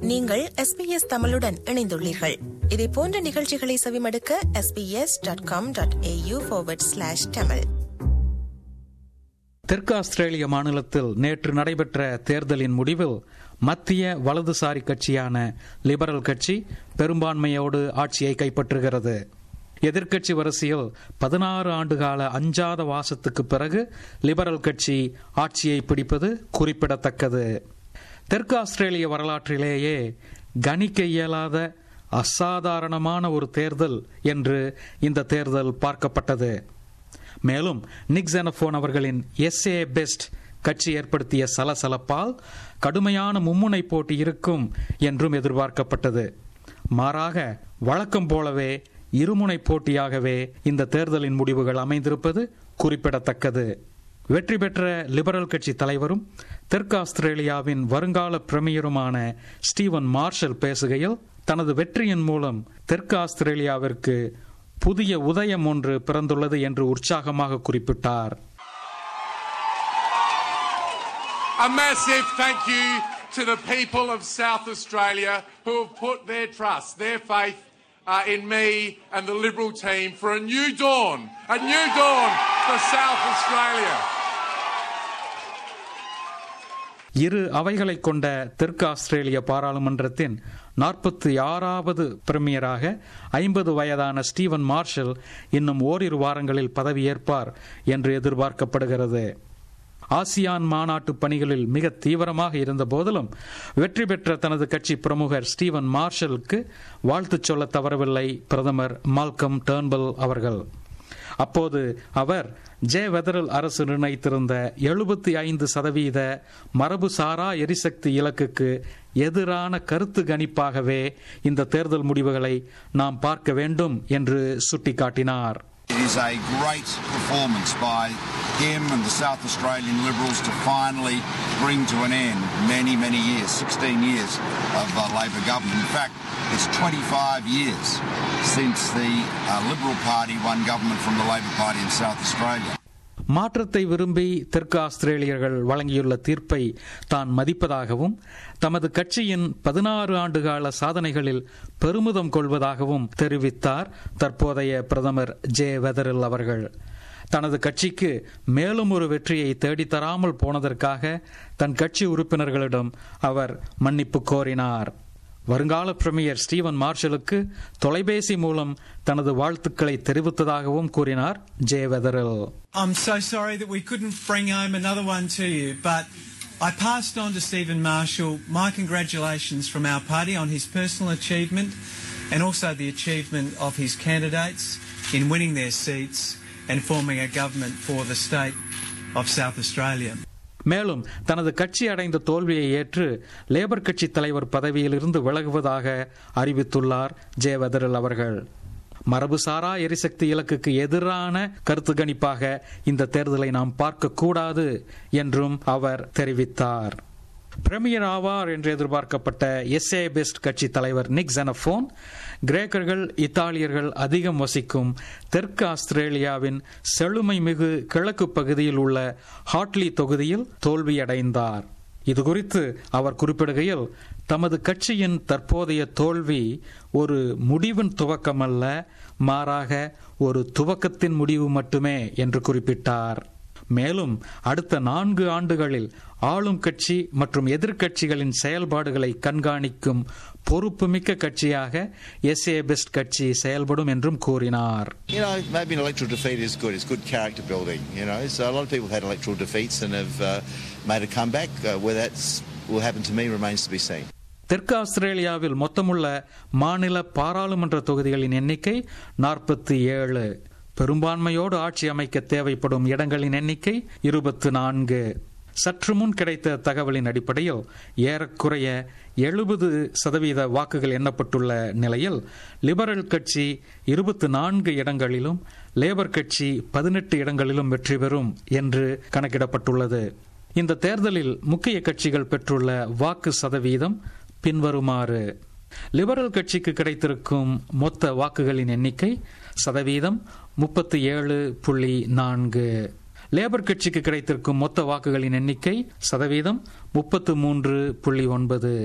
நீங்கள் எஸ்பிஎஸ் தமிழுடன் இணைந்துள்ளீர்கள் இதே போன்ற நிகழ்ச்சிகளை செவிமடுக்க SBS dot com dot AU slash Tamil தெற்கு ஆஸ்திரேலிய மாநிலத்தில் நேற்று நடைபெற்ற தேர்தலின் முடிவில் மத்திய வலதுசாரி கட்சியான லிபரல் கட்சி பெரும்பான்மையோடு ஆட்சியை கைப்பற்றுகிறது எதிர்க்கட்சி வரிசையில் பதினாறு ஆண்டுகால அஞ்சாத வாசத்துக்கு பிறகு லிபரல் கட்சி ஆட்சியை பிடிப்பது குறிப்பிடத்தக்கது தெற்கு ஆஸ்திரேலிய வரலாற்றிலேயே கணிக்க இயலாத அசாதாரணமான ஒரு தேர்தல் என்று இந்த தேர்தல் பார்க்கப்பட்டது மேலும் நிக் ஜெனபோன் அவர்களின் எஸ்ஏ பெஸ்ட் கட்சி ஏற்படுத்திய சலசலப்பால் கடுமையான மும்முனை போட்டி இருக்கும் என்றும் எதிர்பார்க்கப்பட்டது மாறாக வழக்கம் போலவே இருமுனை போட்டியாகவே இந்த தேர்தலின் முடிவுகள் அமைந்திருப்பது குறிப்பிடத்தக்கது வெற்றி பெற்ற லிபரல் கட்சி தலைவரும் தெற்கு ஆஸ்திரேலியாவின் வருங்கால பிரமியருமான ஸ்டீவன் மார்ஷல் பேசுகையில் தனது வெற்றியின் மூலம் தெற்கு ஆஸ்திரேலியாவிற்கு புதிய உதயம் ஒன்று பிறந்துள்ளது என்று உற்சாகமாக குறிப்பிட்டார் A massive thank you to the people of South Australia who have put their trust, their faith uh, in me and the Liberal team for a new dawn, a new dawn for South Australia. இரு அவைகளை கொண்ட தெற்கு ஆஸ்திரேலிய பாராளுமன்றத்தின் நாற்பத்தி ஆறாவது பிரமியராக ஐம்பது வயதான Steven marshal இன்னும் ஓரிரு வாரங்களில் பதவியேற்பார் என்று எதிர்பார்க்கப்படுகிறது ஆசியான் மாநாட்டு பணிகளில் மிக தீவிரமாக இருந்த போதிலும் வெற்றி பெற்ற தனது கட்சி பிரமுகர் ஸ்டீவன் மார்ஷலுக்கு வாழ்த்து சொல்ல தவறவில்லை பிரதமர் மால்கம் டேர்ன்பல் அவர்கள் அப்போது அவர் ஜே வெதரல் அரசு நிர்ணயித்திருந்த எழுபத்தி ஐந்து சதவீத மரபுசாரா எரிசக்தி இலக்குக்கு எதிரான கருத்து கணிப்பாகவே இந்த தேர்தல் முடிவுகளை நாம் பார்க்க வேண்டும் என்று சுட்டிக்காட்டினார் It is a great performance by him and the South Australian Liberals to finally bring to an end many, many years, 16 years of uh, Labor government. In fact, it's 25 years since the uh, Liberal Party won government from the Labor Party in South Australia. மாற்றத்தை விரும்பி தெற்கு ஆஸ்திரேலியர்கள் வழங்கியுள்ள தீர்ப்பை தான் மதிப்பதாகவும் தமது கட்சியின் பதினாறு ஆண்டுகால சாதனைகளில் பெருமிதம் கொள்வதாகவும் தெரிவித்தார் தற்போதைய பிரதமர் ஜே வெதரில் அவர்கள் தனது கட்சிக்கு மேலும் ஒரு வெற்றியை தேடித்தராமல் போனதற்காக தன் கட்சி உறுப்பினர்களிடம் அவர் மன்னிப்பு கோரினார் வருங்கால பிரமியர் ஸ்டீவன் மார்ஷலுக்கு தொலைபேசி மூலம் தனது வாழ்த்துக்களை தெரிவித்ததாகவும் கூறினார் Jay Weatherill I'm so sorry that we couldn't bring home another one to you, but I passed on to Stephen Marshall my congratulations from our party on his personal achievement and also the achievement of his candidates in winning their seats and forming a government for the state of South Australia. மேலும் தனது கட்சி அடைந்த தோல்வியை ஏற்று labour கட்சி தலைவர் பதவியிலிருந்து விலகுவதாக அறிவித்துள்ளார் ஜே வெதரல் அவர்கள் மரபுசாரா எரிசக்தி இலக்குக்கு எதிரான கருத்து கணிப்பாக இந்த தேர்தலை நாம் பார்க்க கூடாது என்றும் அவர் தெரிவித்தார் பிரமியர் ஆவார் என்று எதிர்பார்க்கப்பட்ட எஸ்ஏ பெஸ்ட் கட்சி தலைவர் நிக் ஜெனபோன் கிரேக்கர்கள் இத்தாலியர்கள் அதிகம் வசிக்கும் தெற்கு ஆஸ்திரேலியாவின் செழுமை மிகு கிழக்கு பகுதியில் உள்ள ஹாட்லி தொகுதியில் தோல்வியடைந்தார் இதுகுறித்து அவர் குறிப்பிடுகையில் தமது கட்சியின் தற்போதைய தோல்வி ஒரு முடிவின் துவக்கமல்ல மாறாக ஒரு துவக்கத்தின் முடிவு மட்டுமே என்று குறிப்பிட்டார் மேலும் அடுத்த நான்கு ஆண்டுகளில் ஆளும் கட்சி மற்றும் எதிர்க்கட்சிகளின் செயல்பாடுகளை கண்காணிக்கும் பொறுப்புமிக்க கட்சியாக எஸ்ஏ பெஸ்ட் கட்சி செயல்படும் என்றும் கூறினார் You know, maybe an electoral defeat is good. It's good character building. You know, so a lot of people have had electoral defeats and have uh, made a comeback. Uh, whether that's will happen to me remains to be seen. தெற்கு ஆஸ்திரேலியாவில் மொத்தமுள்ள மாநில பாராளுமன்ற தொகுதிகளின் எண்ணிக்கை நாற்பத்தி ஏழு பெரும்பான்மையோடு ஆட்சி அமைக்க தேவைப்படும் இடங்களின் எண்ணிக்கை இருபத்து நான்கு சற்று முன் கிடைத்த தகவலின் அடிப்படையில் ஏறக்குறைய எழுபது சதவீத வாக்குகள் எண்ணப்பட்டுள்ள நிலையில் லிபரல் கட்சி இருபத்தி நான்கு இடங்களிலும் லேபர் கட்சி பதினெட்டு இடங்களிலும் வெற்றி பெறும் என்று கணக்கிடப்பட்டுள்ளது இந்த தேர்தலில் முக்கிய கட்சிகள் பெற்றுள்ள வாக்கு சதவீதம் பின்வருமாறு லிபரல் கட்சிக்கு கிடைத்திருக்கும் மொத்த வாக்குகளின் எண்ணிக்கை சதவீதம் முப்பத்தி ஏழு புள்ளி நான்கு லேபர் கட்சிக்கு கிடைத்திருக்கும் மொத்த வாக்குகளின் எண்ணிக்கை சதவீதம் முப்பத்து மூன்று புள்ளி ஒன்பது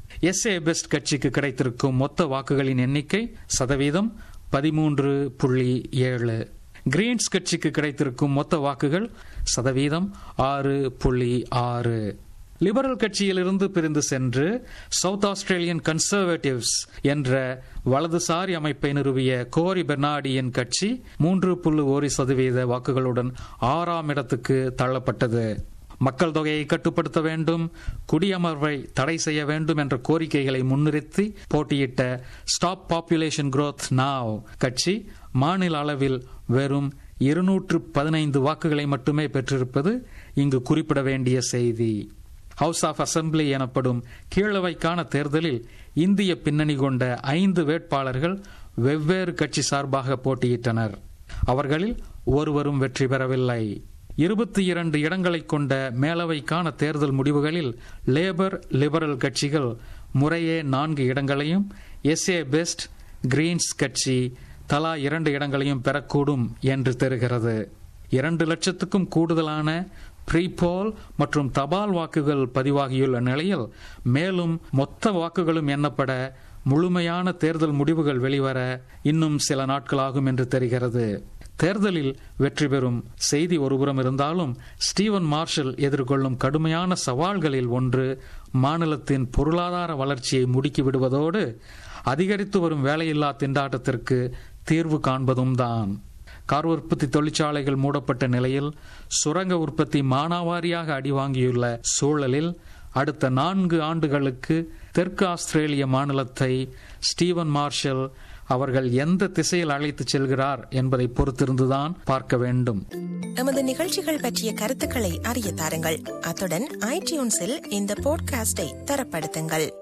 எஸ்ஏ பெஸ்ட் கட்சிக்கு கிடைத்திருக்கும் மொத்த வாக்குகளின் எண்ணிக்கை சதவீதம் பதிமூன்று புள்ளி ஏழு கிரீன்ஸ் கட்சிக்கு கிடைத்திருக்கும் மொத்த வாக்குகள் சதவீதம் ஆறு புள்ளி ஆறு லிபரல் கட்சியிலிருந்து பிரிந்து சென்று சவுத் ஆஸ்திரேலியன் கன்சர்வேட்டிவ்ஸ் என்ற வலதுசாரி அமைப்பை நிறுவிய கோரி பெர்னாடியின் கட்சி மூன்று புள்ளி ஒரு சதவீத வாக்குகளுடன் ஆறாம் இடத்துக்கு தள்ளப்பட்டது மக்கள் தொகையை கட்டுப்படுத்த வேண்டும் குடியமர்வை தடை செய்ய வேண்டும் என்ற கோரிக்கைகளை முன்னிறுத்தி போட்டியிட்ட ஸ்டாப் பாப்புலேஷன் growth நாவ் கட்சி மாநில அளவில் வெறும் இருநூற்று பதினைந்து வாக்குகளை மட்டுமே பெற்றிருப்பது இங்கு குறிப்பிட வேண்டிய செய்தி ஹவுஸ் ஆஃப் அசம்பிளி எனப்படும் கீழவைக்கான தேர்தலில் இந்திய பின்னணி கொண்ட ஐந்து வேட்பாளர்கள் வெவ்வேறு கட்சி சார்பாக போட்டியிட்டனர் அவர்களில் ஒருவரும் வெற்றி பெறவில்லை இருபத்தி இரண்டு இடங்களை கொண்ட மேலவைக்கான தேர்தல் முடிவுகளில் லேபர் லிபரல் கட்சிகள் முறையே நான்கு இடங்களையும் எஸ்ஏ பெஸ்ட் கிரீன்ஸ் கட்சி தலா இரண்டு இடங்களையும் பெறக்கூடும் என்று தெரிகிறது இரண்டு லட்சத்துக்கும் கூடுதலான ப்ரீபோல் மற்றும் தபால் வாக்குகள் பதிவாகியுள்ள நிலையில் மேலும் மொத்த வாக்குகளும் எண்ணப்பட முழுமையான தேர்தல் முடிவுகள் வெளிவர இன்னும் சில நாட்களாகும் என்று தெரிகிறது தேர்தலில் வெற்றி பெறும் செய்தி ஒருபுறம் இருந்தாலும் ஸ்டீவன் மார்ஷல் எதிர்கொள்ளும் கடுமையான சவால்களில் ஒன்று மாநிலத்தின் பொருளாதார வளர்ச்சியை முடுக்கி விடுவதோடு அதிகரித்து வரும் வேலையில்லா திண்டாட்டத்திற்கு தீர்வு காண்பதும் தான் கார் உற்பத்தி தொழிற்சாலைகள் மூடப்பட்ட நிலையில் சுரங்க உற்பத்தி மானாவாரியாக அடிவாங்கியுள்ள சூழலில் அடுத்த நான்கு ஆண்டுகளுக்கு தெற்கு ஆஸ்திரேலிய மாநிலத்தை ஸ்டீவன் மார்ஷல் அவர்கள் எந்த திசையில் அழைத்துச் செல்கிறார் என்பதை பொறுத்திருந்துதான் பார்க்க வேண்டும் எமது நிகழ்ச்சிகள் பற்றிய கருத்துக்களை அறிய தாருங்கள் அத்துடன் ஐடியூன்ஸில் இந்த போட்காஸ்டை தரப்படுத்துங்கள்